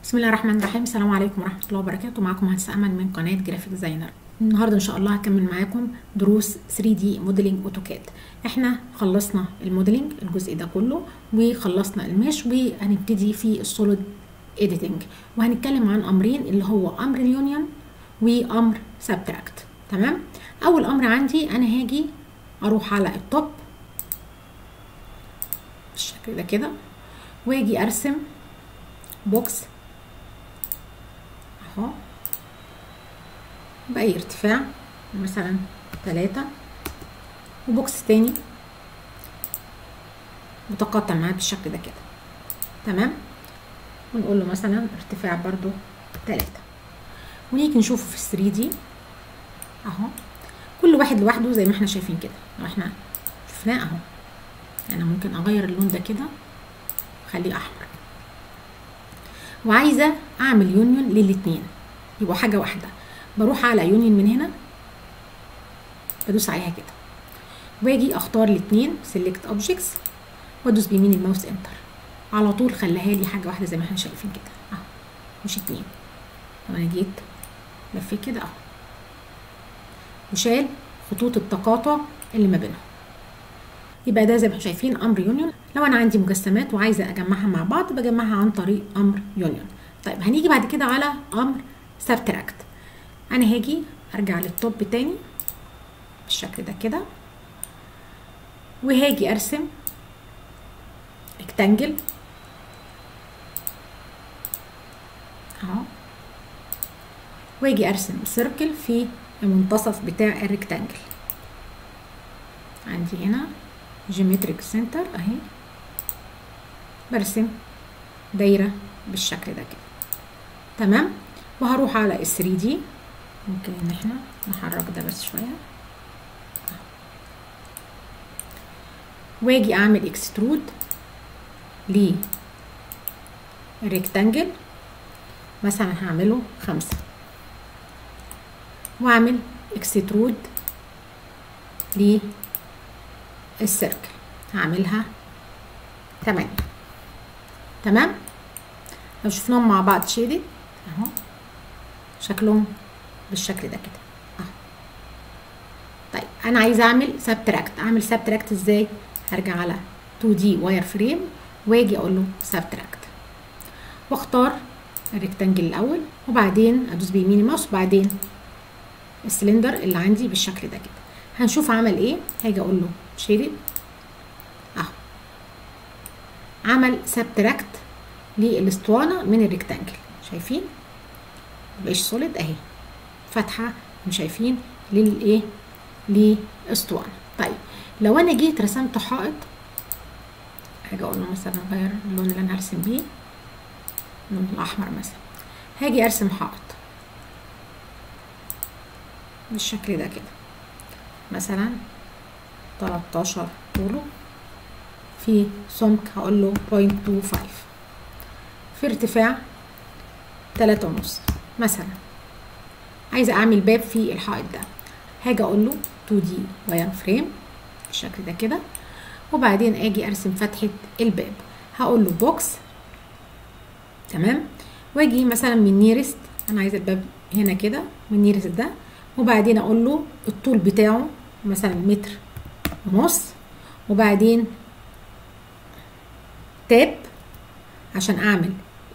بسم الله الرحمن الرحيم السلام عليكم ورحمه الله وبركاته معاكم مهندسه امل من قناه جرافيك ديزاينر النهارده ان شاء الله هكمل معاكم دروس 3 دي موديلنج اوتوكاد احنا خلصنا الموديلنج الجزء ده كله وخلصنا المش وهنبتدي في السوليد اديتنج وهنتكلم عن امرين اللي هو امر اليونيون وامر سبتراكت تمام اول امر عندي انا هاجي اروح على التوب بالشكل ده كده واجي ارسم بوكس اهو بأي ارتفاع مثلا تلاتة وبوكس تاني متقاطع معاه بالشكل ده كده تمام ونقول له مثلا ارتفاع برضو تلاتة ونيجي نشوفه في الثري دي اهو كل واحد لوحده زي ما احنا شايفين كده لو احنا شفناه اهو انا ممكن اغير اللون ده كده اخليه احمر وعايزه اعمل يونيون للاتنين يبقوا حاجه واحده بروح على يونيون من هنا بدوس عليها كده واجي اختار الاتنين سيلكت اوبجكتس وادوس بيمين الماوس انتر على طول خليها لي حاجه واحده زي ما احنا شايفين كده اهو مش اتنين لو انا جيت لفيت كده اهو وشال خطوط التقاطع اللي ما بينهم يبقى ده زي ما احنا شايفين امر يونيون لو انا عندي مجسمات وعايزه اجمعها مع بعض بجمعها عن طريق امر يونيون طيب هنيجي بعد كده على امر سبتراكت انا هاجي ارجع للتوب تاني بالشكل ده كده وهاجي ارسم ريكتانجل اهو واجي ارسم سيركل في المنتصف بتاع الريكتانجل عندي هنا جيومتريك سنتر اهي برسم دايره بالشكل ده كده تمام وهروح على ال 3 دي ممكن ان احنا نحرك ده بس شويه واجي اعمل اكسترود للريكتانجل مثلا هعمله خمسة واعمل اكسترود للسيركل هعملها تمانية تمام لو شفناهم مع بعض شيدد اهو شكلهم بالشكل ده كده اهو طيب انا عايزه اعمل سبتراكت اعمل سبتراكت ازاي هرجع على 2 دي واير فريم واجي اقول له سبتراكت واختار الريكتانجل الاول وبعدين ادوس بيمين الماوس وبعدين السلندر اللي عندي بالشكل ده كده هنشوف عمل ايه هاجي اقول له شيدد اهو عمل سبتراكت للاسطوانه من الريكتانجل شايفين مبقاش سوليد اهي فاتحه شايفين للايه لاسطوانه طيب لو انا جيت رسمت حائط هاجي اقول له مثلا غير اللون اللي انا هرسم بيه اللون الاحمر مثلا هاجي ارسم حائط بالشكل ده كده مثلا 13 طوله في سمك هقول له 0.25 في ارتفاع تلاتة ونص مثلا عايزة اعمل باب في الحائط ده هاجي اقول له 2 دي واير فريم بالشكل ده كده وبعدين اجي ارسم فتحة الباب هقول له بوكس تمام واجي مثلا من نيرست انا عايزة الباب هنا كده من نيرست ده وبعدين اقول له الطول بتاعه مثلا متر ونص وبعدين تاب عشان اعمل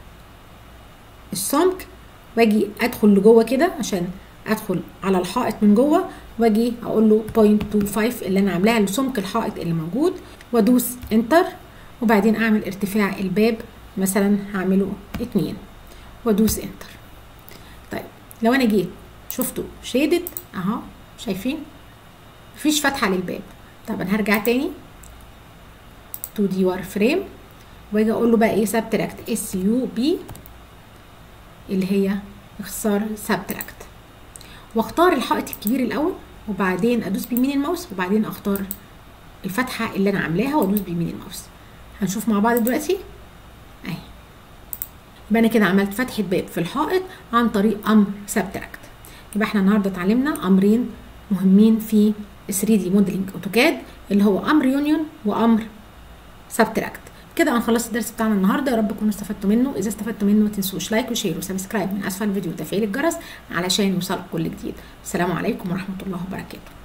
السمك واجي ادخل لجوه كده عشان ادخل على الحائط من جوه واجي اقول له 0.25 اللي انا عاملاها لسمك الحائط اللي موجود وادوس انتر وبعدين اعمل ارتفاع الباب مثلا هعمله اتنين وادوس انتر طيب لو انا جيت شفتوا شيدد اهو شايفين مفيش فتحه للباب طب انا هرجع تاني 2 دي وار فريم واجي اقول له بقى ايه سبتراكت اس يو بي اللي هي اختصار سبتراكت واختار الحائط الكبير الاول وبعدين ادوس بيمين الماوس وبعدين اختار الفتحه اللي انا عاملاها وادوس بيمين الماوس هنشوف مع بعض دلوقتي اهي يبقى انا كده عملت فتحه باب في الحائط عن طريق امر سبتراكت يبقى احنا النهارده اتعلمنا امرين مهمين في 3 دي موديلنج اوتوكاد اللي هو امر يونيون وامر سبتراكت كده انا خلصت الدرس بتاعنا النهارده يا رب تكونوا استفدتوا منه اذا استفدتوا منه ما تنسوش لايك وشير وسبسكرايب من اسفل الفيديو وتفعيل الجرس علشان يوصلك كل جديد السلام عليكم ورحمه الله وبركاته